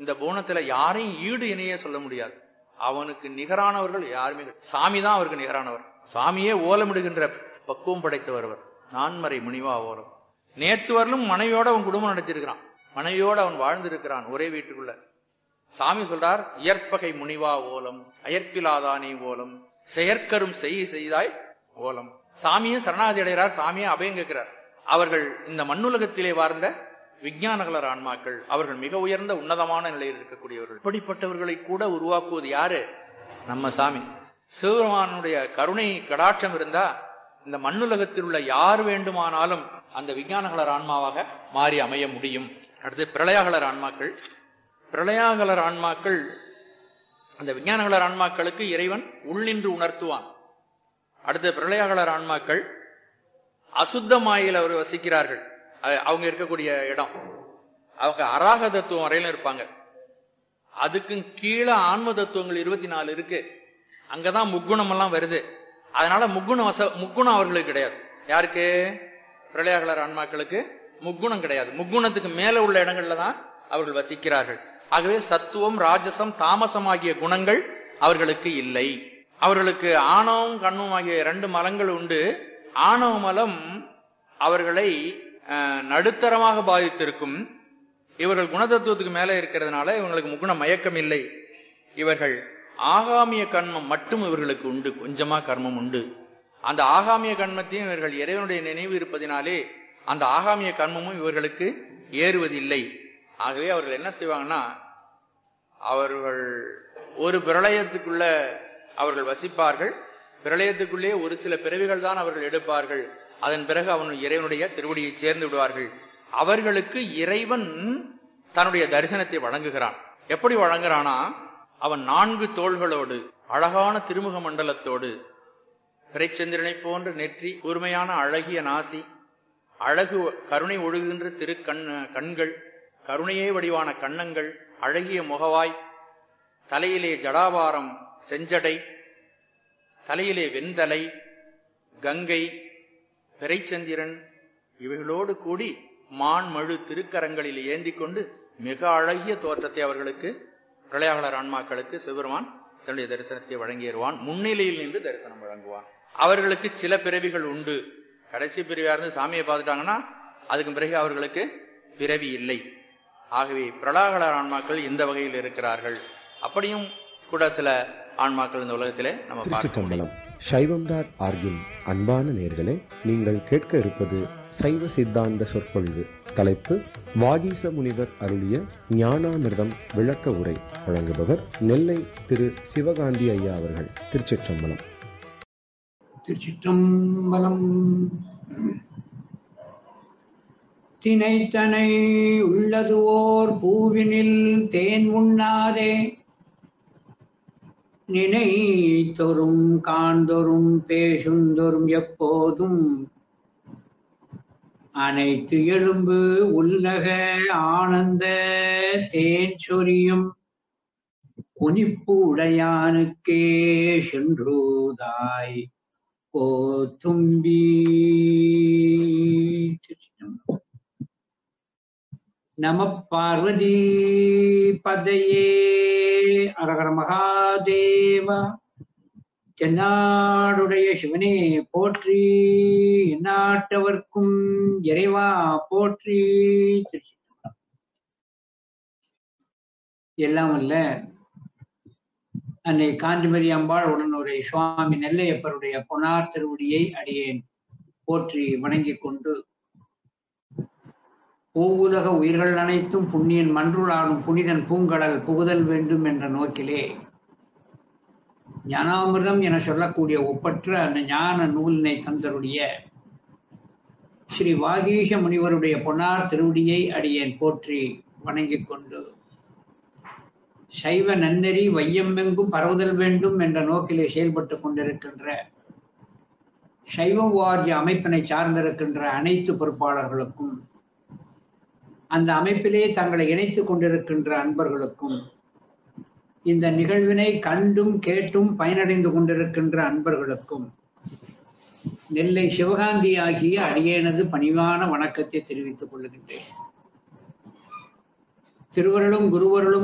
இந்த புவனத்துல யாரையும் ஈடு இணையே சொல்ல முடியாது அவனுக்கு நிகரானவர்கள் யாருமே கிடையாது. சாமி தான் அவருக்கு நிகரானவர் சாமியே ஓலமிடுகின்ற பக்குவம் படைத்தவர் அவர் நான்மறை முனிவா ஓலம் நேற்று வரலும் மனைவியோட அவன் குடும்பம் நடத்திருக்கிறான் மனைவியோட அவன் வாழ்ந்திருக்கிறான் ஒரே வீட்டுக்குள்ள சாமி சொல்றார் இயற்பகை முனிவா ஓலம் அயற்பிலாதானே ஓலம் செயற்கரும் செய் செய்தாய் ஓலம் சாமியே சரணாதி அடைகிறார் சாமியே அபயம் கேட்கிறார் அவர்கள் இந்த மண்ணுலகத்திலே வாழ்ந்த விஞ்ஞானகலர் ஆன்மாக்கள் அவர்கள் மிக உயர்ந்த உன்னதமான நிலையில் இருக்கக்கூடியவர்கள் இப்படிப்பட்டவர்களை கூட உருவாக்குவது யாரு நம்ம சாமி சிவபெருமானுடைய கருணை கடாட்சம் இருந்தா இந்த மண்ணுலகத்தில் உள்ள யார் வேண்டுமானாலும் அந்த விஞ்ஞானகலர் ஆன்மாவாக மாறி அமைய முடியும் அடுத்து பிரளயாகலர் ஆன்மாக்கள் பிரளயாகலர் ஆன்மாக்கள் அந்த விஞ்ஞானகலர் ஆன்மாக்களுக்கு இறைவன் உள்ளின்று உணர்த்துவான் அடுத்து பிரளயாகலர் ஆன்மாக்கள் அசுத்தமாயில் அவர் வசிக்கிறார்கள் அ- அவங்க இருக்கக்கூடிய இடம் அவங்க அராக தத்துவம் வரையிலும் இருப்பாங்க அதுக்கும் கீழே ஆன்ம தத்துவங்கள் இருபத்தி நாலு இருக்கு அங்கதான் முக்குணம் எல்லாம் வருது அதனால முக்குண வச முக்குணம் அவர்களுக்கு கிடையாது யாருக்கு பிரளயாகலர் ஆன்மாக்களுக்கு முக்குணம் கிடையாது முக்குணத்துக்கு மேல உள்ள இடங்கள்ல தான் அவர்கள் வசிக்கிறார்கள் ஆகவே சத்துவம் ராஜசம் தாமசம் ஆகிய குணங்கள் அவர்களுக்கு இல்லை அவர்களுக்கு ஆணவம் கண்ணும் ஆகிய இரண்டு மலங்கள் உண்டு ஆணவ மலம் அவர்களை அஹ், நடுத்தரமாக பாதித்திருக்கும் இவர்கள் குணதத்துவத்துக்கு மேலே இருக்கிறதுனால இவங்களுக்கு முகுண மயக்கம் இல்லை இவர்கள் ஆகாமிய கர்மம் மட்டும் இவர்களுக்கு உண்டு கொஞ்சமா கர்மம் உண்டு அந்த ஆகாமிய கர்மத்தையும் இவர்கள் இறைவனுடைய நினைவு இருப்பதினாலே அந்த ஆகாமிய கர்மமும் இவர்களுக்கு ஏறுவதில்லை ஆகவே அவர்கள் என்ன செய்வாங்கன்னா அவர்கள் ஒரு பிரளயத்துக்குள்ள அவர்கள் வசிப்பார்கள் பிரளயத்துக்குள்ளே ஒரு சில பிறவிகள் தான் அவர்கள் எடுப்பார்கள் அதன் பிறகு அவன் இறைவனுடைய திருவடியை சேர்ந்து விடுவார்கள் அவர்களுக்கு இறைவன் தன்னுடைய தரிசனத்தை வழங்குகிறான் எப்படி வழங்குறானா அவன் நான்கு தோள்களோடு அழகான திருமுக மண்டலத்தோடு பிறைச்சந்திரனை போன்ற நெற்றி கூர்மையான அழகிய நாசி அழகு கருணை ஒழுகுகின்ற திருக்கண் கண்கள் கருணையே வடிவான கன்னங்கள் அழகிய முகவாய் தலையிலே ஜடாபாரம் செஞ்சடை தலையிலே வெண்தலை கங்கை பிறைச்சந்திரன் இவைகளோடு கூடி மான் மழு திருக்கரங்களில் ஏந்தி கொண்டு மிக அழகிய தோற்றத்தை அவர்களுக்கு பிரளயாகலர் ஆன்மாக்களுக்கு சிவபெருமான் தன்னுடைய தரிசனத்தை வழங்கிடுவான் முன்னிலையில் நின்று தரிசனம் வழங்குவான் அவர்களுக்கு சில பிறவிகள் உண்டு கடைசி பிறவியா இருந்து சாமியை பார்த்துட்டாங்கன்னா அதுக்கு பிறகு அவர்களுக்கு பிறவி இல்லை ஆகவே பிரளாகலர் ஆன்மாக்கள் இந்த வகையில் இருக்கிறார்கள் அப்படியும் கூட சில ஆன்மாக்கள் இந்த உலகத்திலே நம்ம பார்க்க முடியும். திருச்சிற்றம்பலம் சைவம் டாட் ஆர்கின் அன்பான நேர்களே நீங்கள் கேட்க இருப்பது சைவ சித்தாந்த சொற்பொழிவு தலைப்பு வாகீச முனிவர் அருளிய ஞானாமிர்தம் விளக்க உரை வழங்குபவர் நெல்லை திரு சிவகாந்தி ஐயா அவர்கள் திருச்சிற்றம்பலம் திருச்சிற்றம்பலம் தினைத்தனை உள்ளது ஓர் பூவினில் தேன் உண்ணாதே நினைத்தொரும் காண்தொரும் பேசுந்தொரும் எப்போதும் அனைத்து எலும்பு உல்லக ஆனந்த தேன் சொரியும் குனிப்பு உடையானுக்கே சென்றோதாய் ஓ தும்பி திருச்சிற்றம்பலம். நம பார்வதி பதையே அரகர மகாதேவா தென்னாடுடைய சிவனே போற்றி எந்நாட்டவர்க்கும் இறைவா போற்றி திருச்சிற்றம்பலம். எல்லாம் வல்ல அன்னை காந்திமதி அம்பாள் உடனுரை சுவாமி நெல்லையப்பருடைய பொனார் திருவடியை அடியேன் போற்றி வணங்கிக் கொண்டு பூவுலக உயிர்கள் அனைத்தும் புண்ணியன் மன்றுளாடும் புனிதன் பூங்கடல் புகுதல் வேண்டும் என்ற நோக்கிலே ஞானாமிர்தம் என சொல்லக்கூடிய ஒப்பற்ற அந்த ஞான நூலினை தந்தருடைய ஸ்ரீ வாகீஷ முனிவருடைய பொன்னார் திருவடியை அடியேன் போற்றி வணங்கிக் கொண்டு சைவ நன்னெறி வையமெங்கும் பரவுதல் வேண்டும் என்ற நோக்கிலே செயல்பட்டு கொண்டிருக்கின்ற சைவ வாரிய அமைப்பினை சார்ந்திருக்கின்ற அனைத்து பொறுப்பாளர்களுக்கும் அந்த அமைப்பிலே தங்களை இணைத்துக் கொண்டிருக்கின்ற அன்பர்களுக்கும் இந்த நிகழ்வினை கண்டும் கேட்டும் பயனடைந்து கொண்டிருக்கின்ற அன்பர்களுக்கும் நெல்லை சிவகாந்தி ஆகிய அடியேனது பணிவான வணக்கத்தை தெரிவித்துக் கொள்கின்றேன் திருவருளும் குருவருளும்